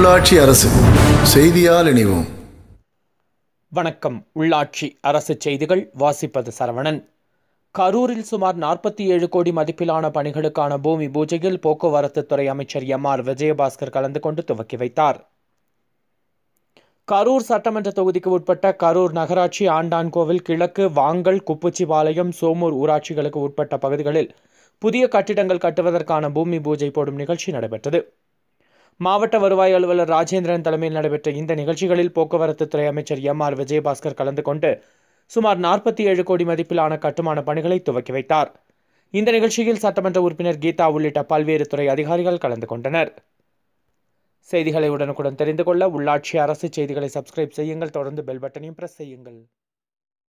உள்ளாட்சி அரசு செய்தியால் இணைவோம் வணக்கம் உள்ளாட்சி அரசு செய்திகள் வாசிப்பது சரவணன் கரூரில் சுமார் நாற்பத்தி ஏழு கோடி மதிப்பிலான பணிகளுக்கான பூமி பூஜையில் போக்குவரத்து துறை அமைச்சர் எம் ஆர் விஜயபாஸ்கர் கலந்து கொண்டு துவக்கி வைத்தார் கரூர் சட்டமன்ற தொகுதிக்கு உட்பட்ட கரூர் நகராட்சி ஆண்டான்கோவில் கிழக்கு வாங்கல் குப்புச்சிபாளையம் சோமூர் ஊராட்சிகளுக்கு உட்பட்ட பகுதிகளில் புதிய கட்டிடங்கள் கட்டுவதற்கான பூமி பூஜை போடும் நிகழ்ச்சி நடைபெற்றது மாவட்ட வருவாய் அலுவலர் ராஜேந்திரன் தலைமையில் நடைபெற்ற இந்த நிகழ்ச்சிகளில் போக்குவரத்து துறை அமைச்சர் எம் ஆர் விஜயபாஸ்கர் கலந்து கொண்டு சுமார் நாற்பத்தி ஏழு கோடி மதிப்பிலான கட்டுமான பணிகளை துவக்கி வைத்தார் இந்த நிகழ்ச்சியில் சட்டமன்ற உறுப்பினர் கீதா உள்ளிட்ட பல்வேறு துறை அதிகாரிகள் கலந்து கொண்டனர் செய்திகளை உடனுக்குடன் தெரிந்து கொள்ள உள்ளாட்சி அரசு செய்திகளை சப்ஸ்கிரைப் செய்யுங்கள் தொடர்ந்து பெல் பட்டனையும் பிரஸ் செய்யுங்கள்